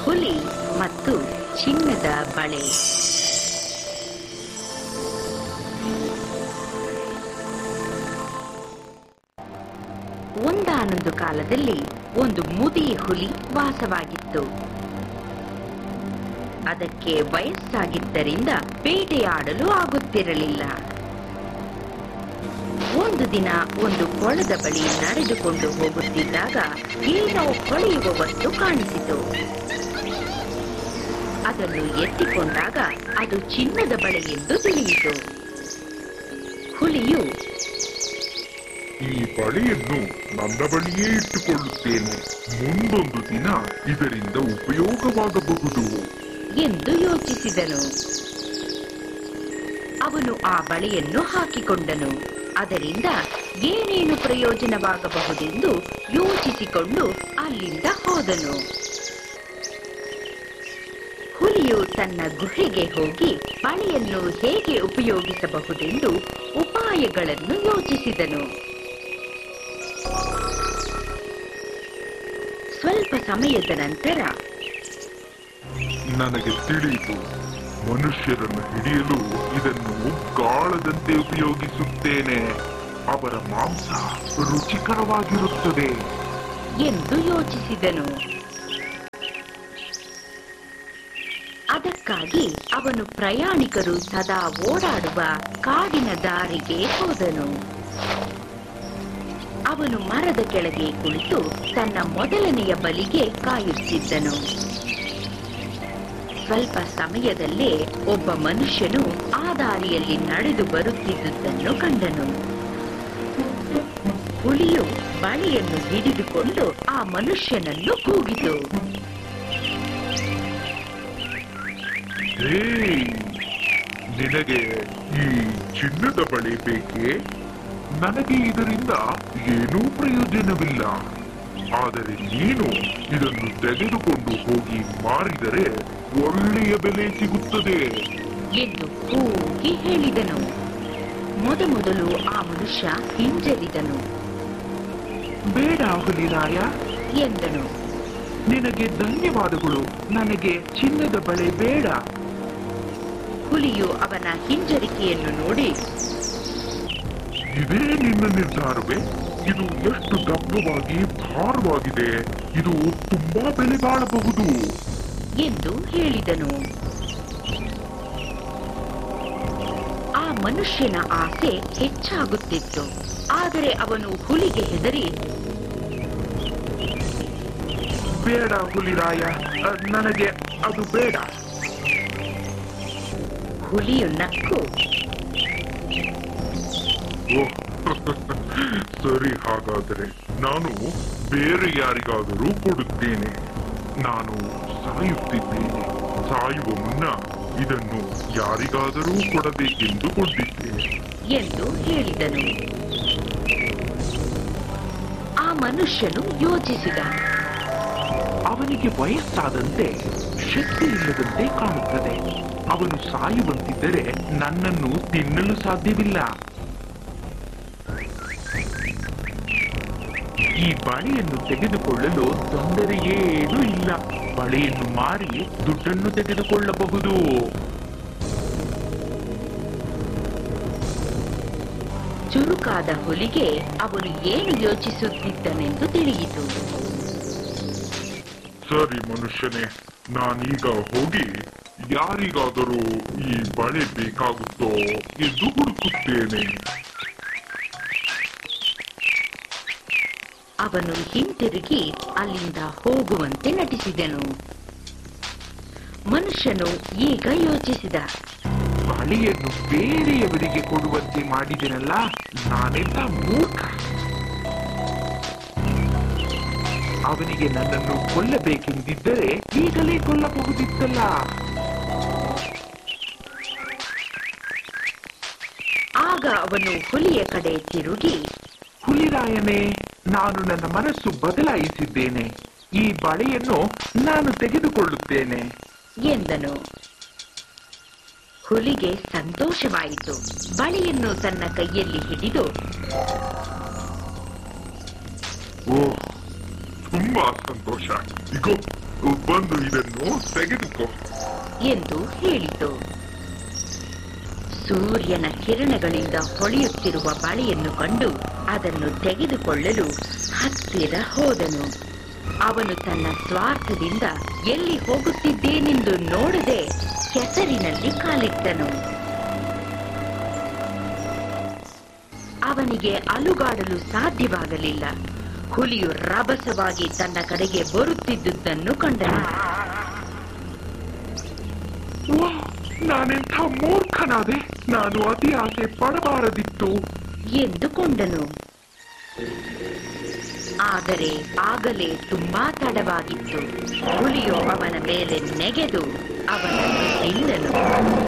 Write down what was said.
ಹುಲಿ ಮತ್ತು ಚಿನ್ನದ ಬಳೆ ಒಂದಾನೊಂದು ಕಾಲದಲ್ಲಿ ಒಂದು ಮುದಿ ಹುಲಿ ವಾಸವಾಗಿತ್ತು ಅದಕ್ಕೆ ವಯಸ್ಸಾಗಿದ್ದರಿಂದ ಬೇಟೆಯಾಡಲು ಆಗುತ್ತಿರಲಿಲ್ಲ ಒಂದು ದಿನ ಒಂದು ಕೊಳದ ಬಳಿ ನಡೆದುಕೊಂಡು ಹೋಗುತ್ತಿದ್ದಾಗ ಏನೋ ಹೊಳೆಯುವ ವಸ್ತು ಕಾಣಿಸಿತು ಅದನ್ನು ಎತ್ತಿಕೊಂಡಾಗ ಅದು ಚಿನ್ನದ ಬಳೆ ಎಂದು ತಿಳಿಯಿತು ಹುಲಿಯು ಈ ಬಳೆಯನ್ನು ನನ್ನ ಬಳಿಯೇ ಇಟ್ಟುಕೊಳ್ಳುತ್ತೇನೆ ಮುಂದೊಂದು ದಿನ ಇದರಿಂದ ಉಪಯೋಗವಾಗಬಹುದು ಎಂದು ಯೋಚಿಸಿದನು ಅವನು ಆ ಬಳೆಯನ್ನು ಹಾಕಿಕೊಂಡನು ಅದರಿಂದ ಏನೇನು ಪ್ರಯೋಜನವಾಗಬಹುದೆಂದು ಯೋಚಿಸಿಕೊಂಡು ಅಲ್ಲಿಂದ ಹೋದನು ಹುಲಿಯು ತನ್ನ ಗುಹೆಗೆ ಹೋಗಿ ಬಳೆಯನ್ನು ಹೇಗೆ ಉಪಯೋಗಿಸಬಹುದೆಂದು ಉಪಾಯಗಳನ್ನು ಯೋಚಿಸಿದನು ಸ್ವಲ್ಪ ಸಮಯದ ನಂತರ ನನಗೆ ತಿಳಿಯಿತು ಮನುಷ್ಯರನ್ನು ಹಿಡಿಯಲು ಇದನ್ನು ಗಾಳದಂತೆ ಉಪಯೋಗಿಸುತ್ತೇನೆ ಅವರ ಮಾಂಸ ರುಚಿಕರವಾಗಿರುತ್ತದೆ ಎಂದು ಯೋಚಿಸಿದನು ಅದಕ್ಕಾಗಿ ಅವನು ಪ್ರಯಾಣಿಕರು ಸದಾ ಓಡಾಡುವ ಕಾಡಿನ ದಾರಿಗೆ ಹೋದನು ಅವನು ಮರದ ಕೆಳಗೆ ಕುಳಿತು ತನ್ನ ಮೊದಲನೆಯ ಬಲಿಗೆ ಕಾಯುತ್ತಿದ್ದನು ಸ್ವಲ್ಪ ಸಮಯದಲ್ಲೇ ಒಬ್ಬ ಮನುಷ್ಯನು ಆ ದಾರಿಯಲ್ಲಿ ನಡೆದು ಬರುತ್ತಿದ್ದುದನ್ನು ಕಂಡನು ಹುಲಿಯು ಬಳೆಯನ್ನು ಹಿಡಿದುಕೊಂಡು ಆ ಮನುಷ್ಯನನ್ನು ಕೂಗಿತು ಹೇ ನಿನಗೆ ಈ ಚಿನ್ನದ ಬಳೆ ಬೇಕೇ ನನಗೆ ಇದರಿಂದ ಏನೂ ಪ್ರಯೋಜನವಿಲ್ಲ ಆದರೆ ನೀನು ಇದನ್ನು ತೆಗೆದುಕೊಂಡು ಹೋಗಿ ಮಾರಿದರೆ ಒಳ್ಳೆಯ ಬೆಲೆ ಸಿಗುತ್ತದೆ ಎಂದು ಕೂಗಿ ಹೇಳಿದನು ಮೊದಮೊದಲು ಆ ಮನುಷ್ಯ ಹಿಂಜರಿದನು ಬೇಡ ಹುಲಿರಾಯ ಎಂದನು ನಿನಗೆ ಧನ್ಯವಾದಗಳು ನನಗೆ ಚಿನ್ನದ ಬಳೆ ಬೇಡ ಹುಲಿಯು ಅವನ ಹಿಂಜರಿಕೆಯನ್ನು ನೋಡಿ ಇದೇ ನಿನ್ನ ನಿರ್ಧಾರವೇ ಇದು ಎಷ್ಟು ದಪ್ಪವಾಗಿ ಭಾರವಾಗಿದೆ ಇದು ತುಂಬಾ ಬೆಲೆ ಬಾಳಬಹುದು ಎಂದು ಹೇಳಿದನು ಆ ಮನುಷ್ಯನ ಆಸೆ ಹೆಚ್ಚಾಗುತ್ತಿತ್ತು ಆದರೆ ಅವನು ಹುಲಿಗೆ ಹೆದರಿ ಬೇಡ ಹುಲಿರಾಯ ಅ, ನನಗೆ ಅದು ಬೇಡ ಹುಲಿಯು ನಕ್ಕು ಓಹ್, ಸರಿ ಹಾಗಾದರೆ ನಾನು ಬೇರೆ ಯಾರಿಗಾದರೂ ಕೊಡುತ್ತೇನೆ ನಾನು ಸಾಯುತ್ತಿದ್ದೇನೆ ಸಾಯುವ ಮುನ್ನ ಇದನ್ನು ಯಾರಿಗಾದರೂ ಕೊಡಬೇಕೆಂದು ಕೊಂಡಿದ್ದೇನೆ ಎಂದು ಹೇಳಿದನು ಆ ಮನುಷ್ಯನು ಯೋಚಿಸಿದ ಅವನಿಗೆ ವಯಸ್ಸಾದಂತೆ ಶಕ್ತಿ ಇಲ್ಲದಂತೆ ಕಾಣುತ್ತದೆ ಅವನು ಸಾಯುವಂತಿದ್ದರೆ ನನ್ನನ್ನು ತಿನ್ನಲು ಸಾಧ್ಯವಿಲ್ಲ ಈ ಬಳೆಯನ್ನು ತೆಗೆದುಕೊಳ್ಳಲು ತೊಂದರೆಯೇನೂ ಇಲ್ಲ ಬಳೆಯನ್ನು ಮಾರಿ ದುಡ್ಡನ್ನು ತೆಗೆದುಕೊಳ್ಳಬಹುದು ಚುರುಕಾದ ಹುಲಿಗೆ ಅವನು ಏನು ಯೋಚಿಸುತ್ತಿದ್ದನೆಂದು ತಿಳಿಯಿತು ಸರಿ ಮನುಷ್ಯನೇ ನಾನೀಗ ಹೋಗಿ ಯಾರಿಗಾದರೂ ಈ ಬಳೆ ಬೇಕಾಗುತ್ತೋ ಎಂದು ಹುಡುಕುತ್ತೇನೆ ಅವನು ಹಿಂತಿರುಗಿ ಅಲ್ಲಿಂದ ಹೋಗುವಂತೆ ನಟಿಸಿದನು ಮನುಷ್ಯನು ಈಗ ಯೋಚಿಸಿದ ಬಳೆಯನ್ನು ಬೇರೆಯವರಿಗೆ ಕೊಡುವಂತೆ ಮಾಡಿದೆನಲ್ಲ ನಾನೆಲ್ಲ ಮೂರ್ಖ ಅವನಿಗೆ ನನ್ನನ್ನು ಕೊಲ್ಲಬೇಕೆಂದಿದ್ದರೆ ಈಗಲೇ ಕೊಲ್ಲಬಹುದಿತ್ತಲ್ಲ ಆಗ ಅವನು ಹುಲಿಯ ಕಡೆ ತಿರುಗಿ ಹುಲಿರಾಯನೇ ನಾನು ನನ್ನ ಮನಸ್ಸು ಬದಲಾಯಿಸಿದ್ದೇನೆ ಈ ಬಳೆಯನ್ನು ನಾನು ತೆಗೆದುಕೊಳ್ಳುತ್ತೇನೆ ಎಂದನು ಹುಲಿಗೆ ಸಂತೋಷವಾಯಿತು ಬಳೆಯನ್ನು ತನ್ನ ಕೈಯಲ್ಲಿ ಹಿಡಿದು ಓ ತುಂಬಾ ಸಂತೋಷ ಇಗೋ ಬಂದು ಇದನ್ನು ತೆಗೆದುಕೋ ಎಂದು ಹೇಳಿತು ಸೂರ್ಯನ ಕಿರಣಗಳಿಂದ ಹೊಳೆಯುತ್ತಿರುವ ಬಳೆಯನ್ನು ಕಂಡು ಅದನ್ನು ತೆಗೆದುಕೊಳ್ಳಲು ಹತ್ತಿರ ಹೋದನು ಅವನು ತನ್ನ ಸ್ವಾರ್ಥದಿಂದ ಎಲ್ಲಿ ಹೋಗುತ್ತಿದ್ದೇನೆಂದು ನೋಡದೆ ಕೆಸರಿನಲ್ಲಿ ಕಾಲಿಟ್ಟನು ಅವನಿಗೆ ಅಲುಗಾಡಲು ಸಾಧ್ಯವಾಗಲಿಲ್ಲ ಹುಲಿಯು ರಭಸವಾಗಿ ತನ್ನ ಕಡೆಗೆ ಬರುತ್ತಿದ್ದುದನ್ನು ಕಂಡನು ವಾ ನಾನೆಂಥ ಮೂರ್ಖನಾದೆ ನಾನು ಅತಿ ಆಸೆ ಪಡಬಾರದಿತ್ತು ಎಂದುಕೊಂಡನು ಆದರೆ ಆಗಲೇ ತುಂಬಾ ತಡವಾಗಿತ್ತು ಹುಲಿಯು ಅವನ ಮೇಲೆ ನೆಗೆದು ಅವನನ್ನು ತಿಂದನು